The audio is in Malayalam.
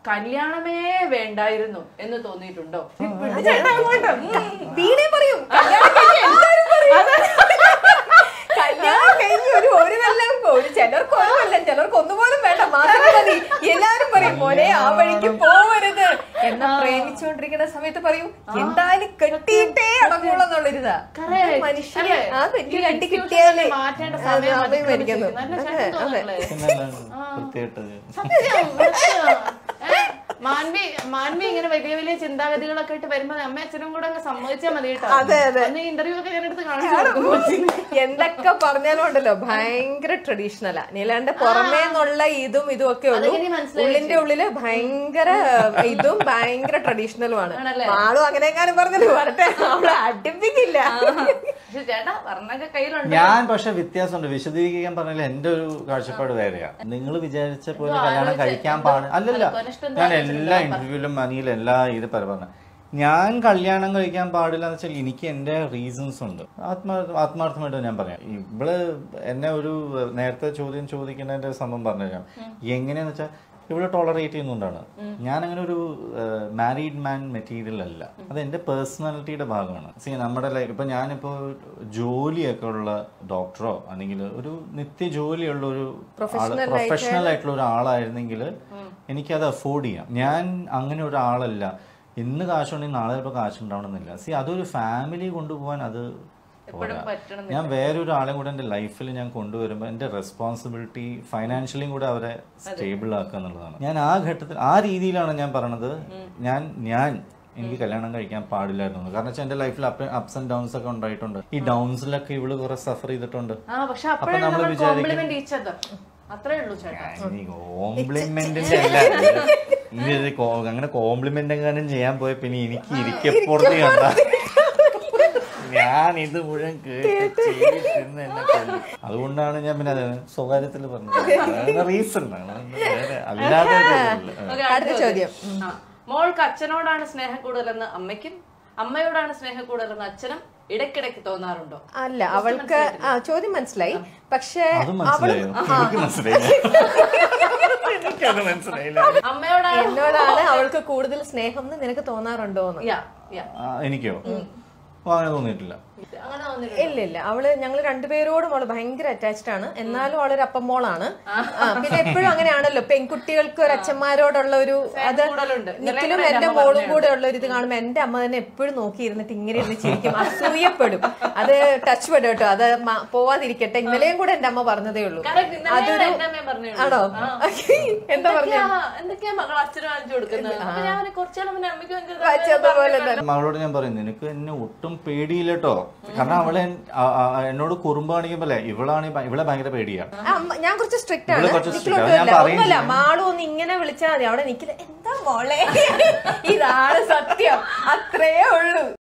കല്യാണമേ വേണ്ടായിരുന്നു എന്ന് തോന്നിയിട്ടുണ്ടോ വീണേ പറയും കല്യാണം കഴിഞ്ഞ് എല്ലാവരും പറയും. കല്യാണം കഴിഞ്ഞ് ഒരു ഒരു കൊല്ലം ഒരു ചിലർക്ക് ഒരു കൊല്ലം ചിലർക്ക് ഒന്നുപോലും വേണ്ട മാസം മതി എല്ലാവരും പറയും മോനെ ആ വഴിക്ക് പോവരുത് എന്നാ പ്രേമിച്ചുകൊണ്ടിരിക്കുന്ന സമയത്ത് പറയും എന്തായാലും കെട്ടിയിട്ടേ അടങ്ങുള്ളൂ എന്നുള്ളൊരിതാ Correct. മനുഷ്യന് അല്ലേ? ആ ഈ പെറ്റി കെട്ടി excuse കിട്ടിയാലേ മാറ്റേണ്ട അത് സമയം അമ്മയും അതിക്രമിച്ചു. മരിക്കുന്നു നല്ല അതെ ശക്തി അതെ തോന്നല്ലേ? പിന്നല്ലാണ്ട് വൃത്തികെട്ടത് സത്യം, സത്യം. ഏ, മാൻവി മാൻവി ഇങ്ങനെ വലിയ വലിയ ചിന്താഗതികളൊക്കെ ഇട്ട് വരുമ്പോ അമ്മ അച്ഛനും കൂടെ അങ്ങ് സമ്മതിച്ചാൽ മതി കേട്ടോ അതെ, അതെ. അന്ന് ഇന്റർവ്യൂ ഒക്കെ ഞാൻ എടുത്ത് കാണിച്ചു കൊടുക്കും കൊച്ചിന്. എന്തൊക്കെ പറഞ്ഞാലും ഉണ്ടല്ലോ ഭയങ്കര ട്രഡീഷണലാ നീലാണ്ട് പുറമേ നിന്നുള്ള ഇതും ഇതും ഒക്കെ ഉള്ളൂ അതെങ്ങനെ മനസ്സിലായി ഉള്ളിന്റെ ഉള്ളില് ഭയങ്കര ഇതും ഭയങ്കര ട്രഡീഷണലുമാണ് ആണല്ലേ? ആളും അങ്ങനെ എങ്ങാനും പറഞ്ഞത് വരട്ടെ അവളെ അടുപ്പിക്കില്ല പക്ഷെ ചേട്ടാ വർണ്ണൊക്കെ കയ്യിലുണ്ട് ഞാൻ പക്ഷെ വ്യത്യാസമുണ്ട് വിശദീകരിക്കാൻ പറഞ്ഞാൽ എന്റെ ഒരു കാഴ്ചപ്പാട് വേറെയാ നിങ്ങൾ വിചാരിച്ച പോലെ കല്യാണം കഴിക്കാൻ പാട് അല്ലല്ല അനക്കൊനിഷ്ടം ഞാൻ എല്ലാ ഇന്റർവ്യൂവിലും മനിയിൽ എല്ലാ ഇത് പര പറഞ്ഞ ഞാൻ കല്യാണം കഴിക്കാൻ പാടില്ല എന്ന് വെച്ചാൽ എനിക്ക് എന്റെ റീസൺസ് ഉണ്ട് ആത്മാർത്ഥ ആത്മാർത്ഥമായിട്ട് ഞാൻ പറയാം ഇവള് എന്നെ ഒരു നേരത്തെ ചോദ്യം ചോദിക്കുന്നതിന്റെ സംഭവം പറഞ്ഞുതരാം എങ്ങനെയാന്ന് വെച്ചാൽ ഇവിടെ ടോളറേറ്റ് ചെയ്യുന്നതുകൊണ്ടാണ് ഞാൻ അങ്ങനെ ഒരു മാരീഡ് മാൻ മെറ്റീരിയൽ അല്ല അത് എന്റെ പേഴ്സണാലിറ്റിയുടെ ഭാഗമാണ് സി നമ്മുടെ ലൈഫ് ഇപ്പൊ ഞാനിപ്പോ ജോലിയൊക്കെ ഉള്ള ഡോക്ടറോ അല്ലെങ്കിൽ ഒരു നിത്യ ജോലിയുള്ള ഒരു പ്രൊഫഷണൽ ആയിട്ടുള്ള ഒരാളായിരുന്നെങ്കിൽ എനിക്കത് അഫോർഡ് ചെയ്യാം ഞാൻ അങ്ങനെ ഒരാളല്ല ഇന്ന് കാശുണ്ടെങ്കിൽ നാളെ ചിലപ്പോൾ കാശുണ്ടാവണമെന്നില്ല സി അതൊരു ഫാമിലി കൊണ്ടുപോകാൻ അത് പോരാ പറ്റണം ഞാൻ വേറൊരാളെയും കൂടെ എൻ്റെ ലൈഫിൽ ഞാൻ കൊണ്ടുവരുമ്പോൾ എൻ്റെ റെസ്പോൺസിബിലിറ്റി ഫൈനാൻഷ്യലിയും കൂടെ അവരെ സ്റ്റേബിൾ ആക്കുക എന്നുള്ളതാണ് ഞാൻ ആ ഘട്ടത്തിൽ ആ രീതിയിലാണ് ഞാൻ പറഞ്ഞത് ഞാൻ ഞാൻ എനിക്ക് കല്യാണം കഴിക്കാൻ പാടില്ലായിരുന്നു കാരണം വെച്ചാൽ എൻ്റെ ലൈഫിൽ അപ്സ് ആൻഡ് ഡൗൺസ് ഒക്കെ ഉണ്ടായിട്ടുണ്ട് ഈ ഡൗൺസിലൊക്കെ ഇവള് കുറെ സഫർ ചെയ്തിട്ടുണ്ട് ആ പക്ഷെ അപ്പൊ അപ്പോഴാണ് നമ്മൾ നമ്മൾ വിചാരിക്കും- കോംപ്ലിമെന്റ് ഈച്ചത് അത്രേ ഉള്ളൂ ചേട്ടാ കോംപ്ലിമെന്റിന്റെ അല്ല ഇനി ഇത് കോ- അങ്ങനെ കോംപ്ലിമെന്റ് എങ്ങാനും ചെയ്യാൻ പോയ പിന്നെ എനിക്ക് ഇരിക്കപ്പുറത്ത് കണ്ട ഞാൻ ഇത് മുഴുവൻ കേട്ട് ചെയ്തിരുന്ന് എന്നെ കൊല്ലും. അതുകൊണ്ടാണ് ഞാൻ പിന്നെ അത് സ്വകാര്യത്തിൽ പറഞ്ഞത് റീസൺ ആണ് വേറെ അല്ലാതെ ഒരു ഇതല്ല. ഓക്കേ, അടുത്ത ചോദ്യം. ആ. മോൾക്ക് അച്ഛനോടാണ് സ്നേഹം കൂടുതലെന്ന് അമ്മയ്ക്കും അമ്മയോടാണ് സ്നേഹം കൂടുതലെന്ന് അച്ഛനും ഇടയ്ക്കിടയ്ക്ക് തോന്നാറുണ്ടോ അല്ല അവൾക്ക് ആ ചോദ്യം മനസ്സിലായി പക്ഷെ അത് മനസ്സിലായോ എനിക്ക് മനസ്സിലായില്ല എനിക്കത് മനസ്സിലായില്ല അമ്മയോടാണ് എന്നോടാണ് അവൾക്ക് കൂടുതൽ സ്നേഹം എന്ന് നിനക്ക് തോന്നാറുണ്ടോ എന്ന് യാ യാ ആ, എനിക്കോ ഓ, അങ്ങനെ തോന്നിയിട്ടില്ല അങ്ങനെ തോന്നിയിട്ടുണ്ട് ഇല്ല ഇല്ല അവള് ഞങ്ങൾ രണ്ടുപേരോടും അവള് ഭയങ്കര അറ്റാച്ച്ഡ് ആണ് എന്നാലും അവളൊരു അപ്പമ്മോളാണ് ആ, പിന്നെ എപ്പോഴും അങ്ങനെയാണല്ലോ പെൺകുട്ടികൾക്ക് ഒരു അച്ഛന്മാരോടുള്ള ഒരു അത് കൂടുതലുണ്ട്. ഇന്നലെ നിഖിലും കൂടെ എന്റെ അമ്മ മോളും പറഞ്ഞതാണ്. കൂടെ ഉള്ള ഒരു ഇത് കാണുമ്പോ എന്റെ അമ്മ തന്നെ എപ്പോഴും നോക്കി ഇരുന്നിട്ട് ഇങ്ങനെ ഇരുന്ന് ചിരിക്കും അസൂയപ്പെടും അത് ടച്ച് പെടും കേട്ടോ അത് മ- പോവാതിരിക്കട്ടെ ഇന്നലെയും കൂടെ എന്റെ അമ്മ പറഞ്ഞതേ ഉള്ളൂ Correct. ഇന്നലെ എന്റെ അമ്മയും പറഞ്ഞേ ഉള്ളൂ. ആണോ ആ. എന്താ പറഞ്ഞ എന്തൊക്കെയാ- എന്തൊക്കെയാ മകൾ അച്ഛനും വാങ്ങിച്ചു കൊടുക്കുന്നത് അപ്പൊ ഞാൻ കുറച്ചാലും പിന്നെ അമ്മയ്ക്ക് ഭയങ്കര വച്ചതുപോലെ തന്നെ അവളോട് ഞാൻ പറയും നിനക്ക് എന്നെ ഒട്ടും പേടിയില്ല കേട്ടോ കാരണം അവളെ എൻ- ആ- ആ- എന്നോട് കുറുമ്പ് കാണിക്കുമ്പോല്ലേ ഇവളാണ് ഈ ഭ- ഇവളെ ഭയങ്കര പേടിയാ ആ, അമ്മ- ഞാൻ കുറച്ച് സ്ട്രിക്റ്റ് ആണ് ഇവള് കുറച്ച് strict ആണ്. നിഖിലൊട്ടും ഞാൻ ഇല്ല. പറയും ഒന്നുമല്ല ചെയ്യും. മാളു ഒന്ന് ഇങ്ങനെ വിളിച്ചാൽ മതി അവിടെ നിക്കില്ല എന്താ മോളെ ഇതാണ് സത്യം അത്രേ ഉള്ളൂ